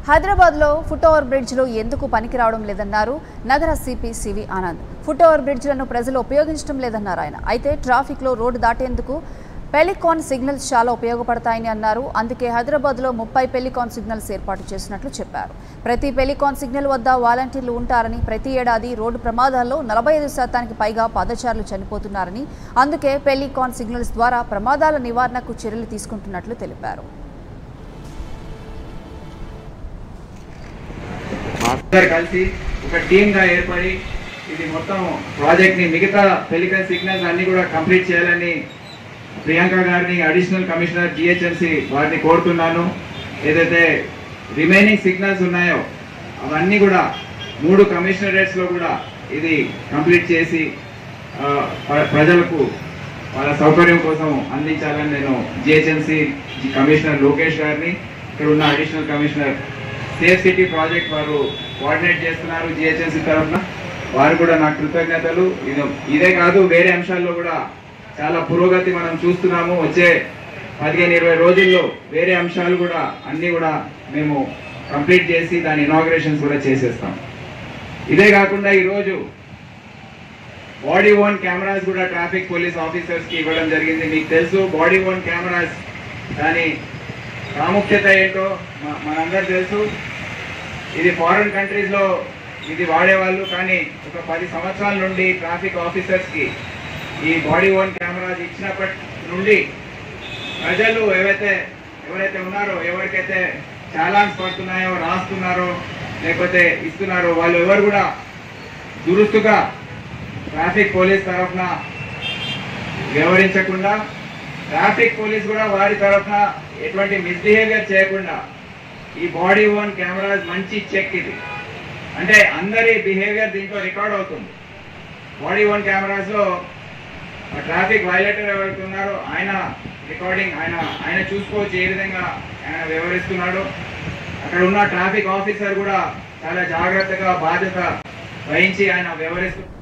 హైదరాబాద్లో foot over బ్రిడ్జ్లు ఎందుకు పనికి రావడం లేదన్నారు నగర CP CV Anand foot over బ్రిడ్జ్లను ప్రజలు ఉపయోగించడం లేదన్నారు ఆయన అయితే ట్రాఫిక్లో రోడ్డు దాటేందుకు పెలికాన్ సిగ్నల్స్ చాలా ఉపయోగపడతాయని అన్నారు అందుకే హైదరాబాద్లో ముప్పై పెలికాన్ సిగ్నల్స్ ఏర్పాటు చేసినట్లు చెప్పారు ప్రతి పెలికాన్ సిగ్నల్ వద్ద వాలంటీర్లు ఉంటారని ప్రతి ఏడాది రోడ్డు ప్రమాదాల్లో నలభై ఐదు శాతానికి పైగా పాదచారులు చనిపోతున్నారని అందుకే పెలికాన్ సిగ్నల్స్ ద్వారా ప్రమాదాల నివారణకు చర్యలు తీసుకుంటున్నట్లు తెలిపారు అందరు కలిసి ఒక టీమ్ గా ఏర్పడి ఇది మొత్తం ప్రాజెక్ట్ ని మిగతా పెలికల్ సిగ్నల్స్ అన్ని కూడా కంప్లీట్ చేయాలని ప్రియాంక గారిని అడిషనల్ కమిషనర్ జిహెచ్ఎంసి వారిని కోరుతున్నాను ఏదైతే రిమైనింగ్ సిగ్నల్స్ ఉన్నాయో అవన్నీ కూడా మూడు కమిషనరేట్స్ లో కూడా ఇది కంప్లీట్ చేసి ఆ, ప్ర- ప్రజలకు వాళ్ళ సౌకర్యం కోసం అందించాలని నేను జిహెచ్ఎంసి కమిషనర్ లోకేష్ గారిని ఇక్కడ ఉన్న additional commissioner safe city project వారు కోఆర్డినేట్ చేస్తున్నారు జిహెచ్ఎంసీ తరఫున వారు కూడా నా కృతజ్ఞతలు ఇది ఇదే కాదు వేరే అంశాల్లో కూడా చాలా పురోగతి మనం చూస్తున్నాము వచ్చే పదిహేను ఇరవై రోజుల్లో వేరే అంశాలు కూడా అన్ని కూడా మేము కంప్లీట్ చేసి దాని ఇనాగ్రేషన్స్ కూడా చేసేస్తాం ఇదే కాకుండా ఈరోజు బాడీ ఓన్ కెమెరాస్ కూడా ట్రాఫిక్ పోలీస్ ఆఫీసర్స్ కి ఇవ్వడం జరిగింది మీకు తెలుసు బాడీ ఓన్ కెమెరాస్ దాని ప్రాముఖ్యత ఏంటో మ- మనందరూ తెలుసు ఇది ఫారిన్ కంట్రీస్ లో ఇది వాడేవాళ్ళు కానీ ఒక పది సంవత్సరాల నుండి ట్రాఫిక్ ఆఫీసర్స్ కి ఈ బాడీ ఓన్ కెమెరాస్ ఇచ్చినప్పటి నుండి ప్రజలు ఏవైతే ఎవరైతే ఉన్నారో ఎవరికైతే చాలాన్స్ పడుతున్నాయో రాస్తున్నారో లేకపోతే ఇస్తున్నారో వాళ్ళు ఎవరు కూడా దురుస్తుగా ట్రాఫిక్ పోలీస్ తరఫున వ్యవహరించకుండా ట్రాఫిక్ పోలీస్ కూడా వారి తరఫున ఎటువంటి మిస్బిహేవియర్ చేయకుండా ఈ బాడీ ఓన్ కెమెరాస్ మంచి చెక్ ఇది అంటే అందరి బిహేవియర్ దీంట్లో రికార్డ్ అవుతుంది బాడీ ఓన్ కెమెరాస్ లో ట్రాఫిక్ వైలేటర్ ఎవరైతే ఉన్నారో ఆయన రికార్డింగ్ ఆయన ఆయన చూసుకోవచ్చు ఏ విధంగా ఆయన వ్యవహరిస్తున్నాడో అక్కడ ఉన్న ట్రాఫిక్ ఆఫీసర్ కూడా చాలా జాగ్రత్తగా బాధ్యత వహించి ఆయన వ్యవహరిస్తూ